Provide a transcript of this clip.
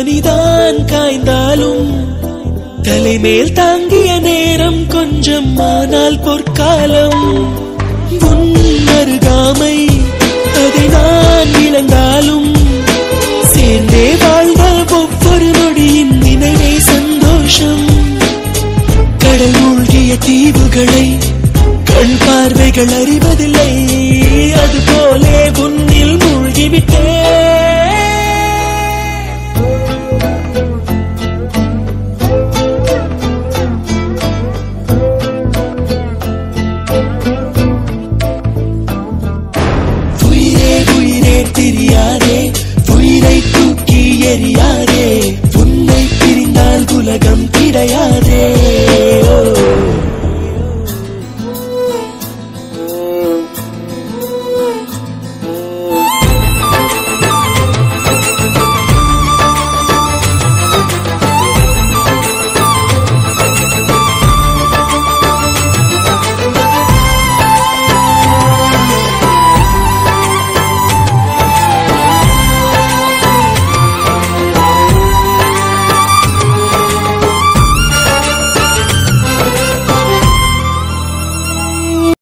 பனிதான் காய்ந்தாலும் தலைமேல் தாங்கிய நேரம் கொஞ்சம் ஆனால் பொற்காலம் உன் அருகாமை அதை நான் இழந்தாலும் சேர்ந்தே வாழ்ந்த ஒவ்வொரு நொடியின் நினைவே சந்தோஷம் கடல் மூழ்கிய தீவுகளை கண் பார்வைகள் அறிவதில்லை அதுபோலே உன்னில் மூழ்கிவிட்டே உயிரே உயிரே தெரியாதே உயிரை தூக்கி எறியாதே